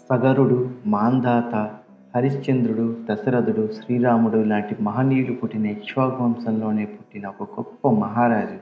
సగరుడు మాంధాత హరిశ్చంద్రుడు దశరథుడు శ్రీరాముడు లాంటి మహనీయులు పుట్టిన ఇక్ష్వాకు వంశంలోనే పుట్టిన ఒక గొప్ప మహారాజు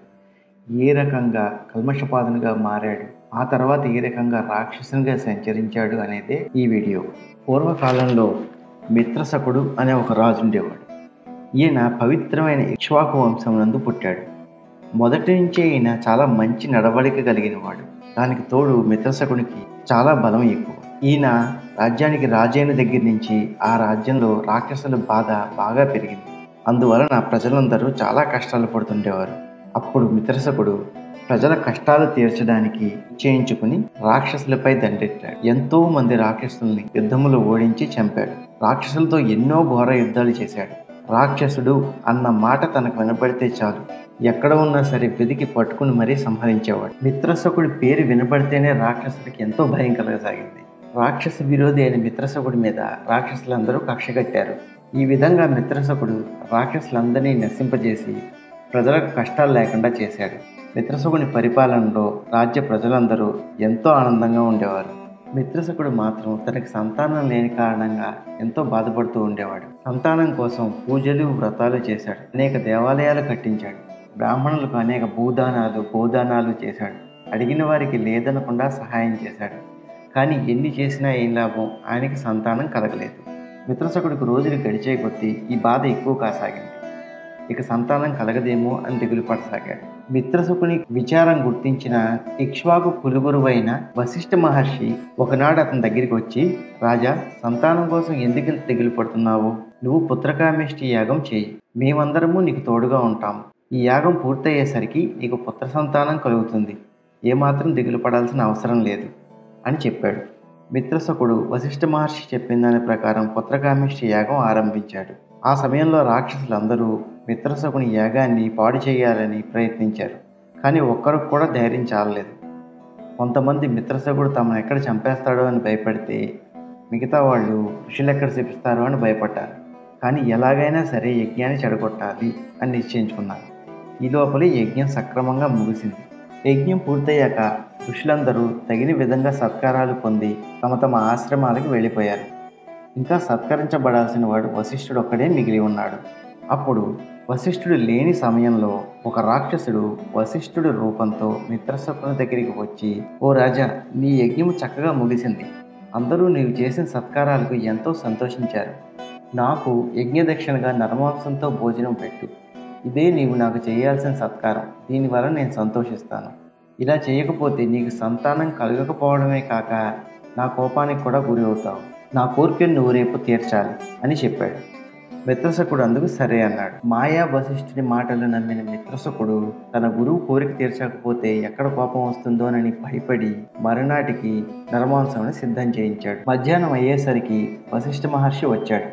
ఏ రకంగా కల్మషపాదనుగా మారాడు ఆ తర్వాత ఏ రకంగా రాక్షసునిగా సంచరించాడు అనేదే ఈ వీడియో పూర్వకాలంలో మిత్రసకుడు అనే ఒక రాజు ఉండేవాడు ఈయన పవిత్రమైన ఇక్ష్వాకు వంశం నందు పుట్టాడు మొదటి నుంచే ఈయన చాలా మంచి నడవడిక కలిగిన వాడు దానికి తోడు మిత్రసకునికి చాలా బలం ఎక్కువ ఈయన రాజ్యానికి రాజైన దగ్గర నుంచి ఆ రాజ్యంలో రాక్షసుల బాధ బాగా పెరిగింది అందువలన ప్రజలందరూ చాలా కష్టాలు పడుతుండేవారు అప్పుడు మిత్రసకుడు ప్రజల కష్టాలు తీర్చడానికి నిశ్చయించుకుని రాక్షసులపై దండెత్తాడు ఎంతో మంది రాక్షసుల్ని యుద్ధములో ఓడించి చంపాడు రాక్షసులతో ఎన్నో ఘోర యుద్ధాలు చేశాడు రాక్షసుడు అన్న మాట తనకు వినపడితే చాలు ఎక్కడ ఉన్నా సరే వెతికి పట్టుకుని మరీ సంహరించేవాడు మిత్రసకుడి పేరు వినపడితేనే రాక్షసుడికి ఎంతో భయం కలగసాగింది రాక్షస విరోధి అయిన మిత్రసకుడి మీద రాక్షసులందరూ కక్ష కట్టారు ఈ విధంగా మిత్రసకుడు రాక్షసులందరినీ నశింపజేసి ప్రజలకు కష్టాలు లేకుండా చేశాడు మిత్రసకుని పరిపాలనలో రాజ్య ప్రజలందరూ ఎంతో ఆనందంగా ఉండేవారు మిత్రసకుడు మాత్రం తనకి సంతానం లేని కారణంగా ఎంతో బాధపడుతూ ఉండేవాడు సంతానం కోసం పూజలు వ్రతాలు చేశాడు అనేక దేవాలయాలు కట్టించాడు బ్రాహ్మణులకు అనేక భూదానాలు గోదానాలు చేశాడు అడిగిన వారికి లేదనకుండా సహాయం చేశాడు కానీ ఎన్ని చేసినా ఏం లాభం ఆయనకి సంతానం కలగలేదు మిత్రసకుడికి రోజులు గడిచే కొద్దీ ఈ బాధ ఎక్కువ కాసాగింది ఇక సంతానం కలగదేమో అని దిగులు పడసాగాడు మిత్రసుకుని విచారం గుర్తించిన ఇక్ష్వాకు కులుగురువైన వశిష్ఠ మహర్షి ఒకనాడు అతని దగ్గరికి వచ్చి రాజా సంతానం కోసం ఎందుకు ఇంత దిగులు పడుతున్నావు నువ్వు పుత్రకామేష్టి యాగం చేయి మేమందరము నీకు తోడుగా ఉంటాం ఈ యాగం పూర్తయ్యేసరికి నీకు పుత్ర సంతానం కలుగుతుంది ఏమాత్రం దిగులు పడాల్సిన అవసరం లేదు అని చెప్పాడు మిత్రసకుడు వశిష్ఠ మహర్షి చెప్పిన దాని ప్రకారం పుత్రకామేష్టి యాగం ఆరంభించాడు ఆ సమయంలో రాక్షసులందరూ మిత్రసకుని యాగాన్ని పాడు చేయాలని ప్రయత్నించారు కానీ ఒక్కరికి కూడా ధైర్యం చాలలేదు కొంతమంది మిత్రసకుడు తమను ఎక్కడ చంపేస్తాడో అని భయపడితే మిగతా వాళ్ళు ఋషులు ఎక్కడ శపిస్తారో అని భయపడ్డారు కానీ ఎలాగైనా సరే యజ్ఞాన్ని చెడగొట్టాలి అని నిశ్చయించుకున్నారు ఈ లోపలే యజ్ఞం సక్రమంగా ముగిసింది యజ్ఞం పూర్తయ్యాక ఋషులందరూ తగిన విధంగా సత్కారాలు పొంది తమ తమ ఆశ్రమాలకు వెళ్ళిపోయారు ఇంకా సత్కరించబడాల్సిన వాడు వశిష్ఠుడు ఒక్కడే మిగిలి ఉన్నాడు అప్పుడు వశిష్ఠుడు లేని సమయంలో ఒక రాక్షసుడు వశిష్ఠుడి రూపంతో మిత్రసకుని దగ్గరికి వచ్చి ఓ రాజా నీ యజ్ఞము చక్కగా ముగిసింది అందరూ నీవు చేసిన సత్కారాలకు ఎంతో సంతోషించారు నాకు యజ్ఞదక్షిణగా నరమాంసంతో భోజనం పెట్టు ఇదే నీవు నాకు చేయాల్సిన సత్కారం దీనివల్ల నేను సంతోషిస్తాను ఇలా చేయకపోతే నీకు సంతానం కలగకపోవడమే కాక నా కోపానికి కూడా గురి అవుతావు నా కోరికను నువ్వు రేపు తీర్చాలి అని చెప్పాడు మిత్రసకుడు అందుకు సరే అన్నాడు మాయా వశిష్ఠుడి మాటలు నమ్మిన మిత్రసకుడు తన గురువు కోరిక తీర్చకపోతే ఎక్కడ కోపం వస్తుందోనని భయపడి మరునాటికి నరమాంసమును సిద్ధం చేయించాడు మధ్యాహ్నం అయ్యేసరికి వశిష్ఠ మహర్షి వచ్చాడు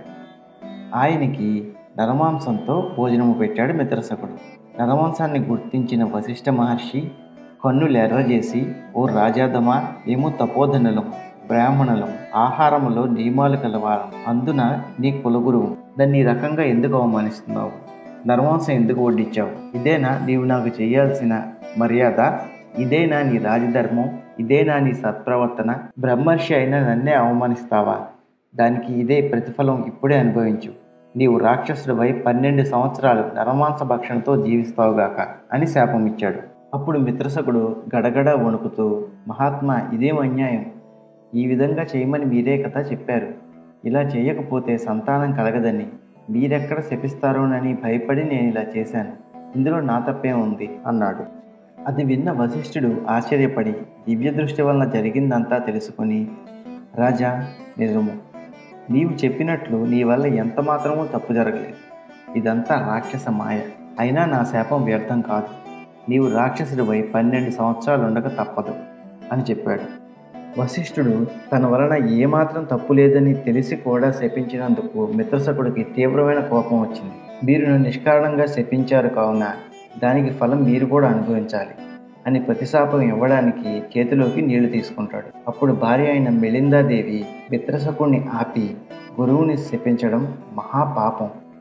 ఆయనకి నరమాంసంతో భోజనము పెట్టాడు మిత్రసకుడు నరమాంసాన్ని గుర్తించిన వశిష్ఠ మహర్షి కన్నులు ఎర్రజేసి ఓ రాజాదమా మేము తపోధనులం బ్రాహ్మణులం ఆహారములో నియమాలు కలవారం అందున నీ కులగురువు దాన్ని ఈ రకంగా ఎందుకు అవమానిస్తున్నావు నరమాంసం ఎందుకు వడ్డించావు ఇదేనా నీవు నాకు చేయాల్సిన మర్యాద ఇదేనా నీ రాజధర్మం ఇదేనా నీ సత్ప్రవర్తన బ్రహ్మర్షి అయినా నన్నే అవమానిస్తావా దానికి ఇదే ప్రతిఫలం ఇప్పుడే అనుభవించు నీవు రాక్షసుడిపై పన్నెండు సంవత్సరాలు నరమాంస భక్షణతో జీవిస్తావుగాక అని శాపం ఇచ్చాడు అప్పుడు మిత్రసకుడు గడగడ వణుకుతూ మహాత్మా ఇదేం అన్యాయం ఈ విధంగా చేయమని మీరే కదా చెప్పారు ఇలా చేయకపోతే సంతానం కలగదని మీరెక్కడ శపిస్తారోనని భయపడి నేను ఇలా చేశాను ఇందులో నా తప్పే ఉంది అన్నాడు అది విన్న వశిష్ఠుడు ఆశ్చర్యపడి దివ్య దృష్టి వలన జరిగిందంతా తెలుసుకొని రాజా నిజము నీవు చెప్పినట్లు నీ వల్ల ఎంత మాత్రమూ తప్పు జరగలేదు ఇదంతా రాక్షస మాయ అయినా నా శాపం వ్యర్థం కాదు నీవు రాక్షసుడిపై పన్నెండు సంవత్సరాలు ఉండక తప్పదు అని చెప్పాడు వశిష్ఠుడు తన వలన ఏమాత్రం తప్పు లేదని తెలిసి కూడా శపించినందుకు మిత్రసకుడికి తీవ్రమైన కోపం వచ్చింది మీరు నన్ను నిష్కారణంగా శపించారు కావున దానికి ఫలం మీరు కూడా అనుభవించాలి అని ప్రతిశాపం ఇవ్వడానికి చేతిలోకి నీళ్లు తీసుకుంటాడు అప్పుడు భార్య అయిన మిలిందాదేవి మిత్రసకుడిని ఆపి గురువుని శపించడం మహాపాపం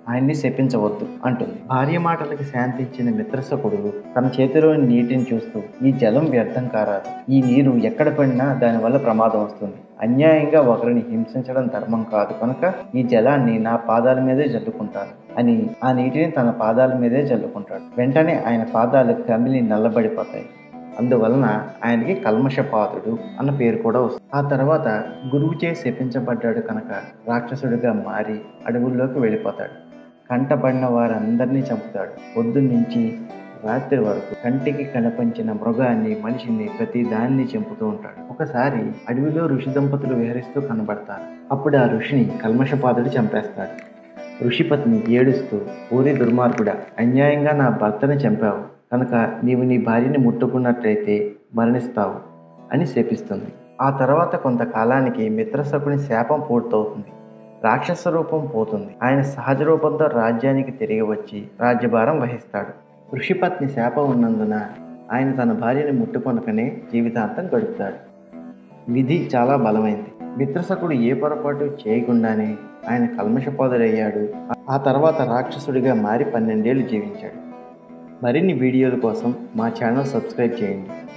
ఆయన్ని శపించవద్దు అంటుంది భార్య మాటలకి శాంతించిన మిత్రసకుడు తన చేతిలోని నీటిని చూస్తూ ఈ జలం వ్యర్థం కారాదు ఈ నీరు ఎక్కడ పడినా దానివల్ల ప్రమాదం వస్తుంది అన్యాయంగా ఒకరిని హింసించడం ధర్మం కాదు కనుక ఈ జలాన్ని నా పాదాల మీదే జల్లుకుంటాను అని ఆ నీటిని తన పాదాల మీదే జల్లుకుంటాడు వెంటనే ఆయన పాదాలు కమిలి నల్లబడిపోతాయి అందువలన ఆయనకి కల్మషపాదుడు అన్న పేరు కూడా వస్తుంది ఆ తర్వాత గురువుచే శపించబడ్డాడు కనుక రాక్షసుడిగా మారి అడవుల్లోకి వెళ్ళిపోతాడు కంటపడిన వారందరినీ చంపుతాడు పొద్దున్నుంచి రాత్రి వరకు కంటికి కనిపించిన మృగాన్ని మనిషిని ప్రతి దాన్ని చంపుతూ ఉంటాడు ఒకసారి అడవిలో ఋషి దంపతులు విహరిస్తూ కనబడతారు అప్పుడు ఆ ఋషిని కల్మషపాదుడు చంపేస్తాడు ఋషిపత్ని ఏడుస్తూ ఊరి దుర్మార్గుడా అన్యాయంగా నా భర్తని చంపావు కనుక నీవు నీ భార్యని ముట్టుకున్నట్లయితే మరణిస్తావు అని శపిస్తుంది ఆ తర్వాత కొంతకాలానికి మిత్రసకుని శాపం పూర్తవుతుంది రాక్షస రూపం పోతుంది ఆయన సహజ రూపంతో రాజ్యానికి తిరిగి వచ్చి రాజ్యభారం వహిస్తాడు ఋషిపత్ని శాపం ఉన్నందున ఆయన తన భార్యని ముట్టుకొనకనే జీవితాంతం గడుపుతాడు విధి చాలా బలమైంది మిత్రసకుడు ఏ పొరపాటు చేయకుండానే ఆయన కల్మషపోదరయ్యాడు ఆ తర్వాత రాక్షసుడిగా మారి పన్నెండేళ్లు జీవించాడు మరిన్ని వీడియోల కోసం మా ఛానల్ సబ్స్క్రైబ్ చేయండి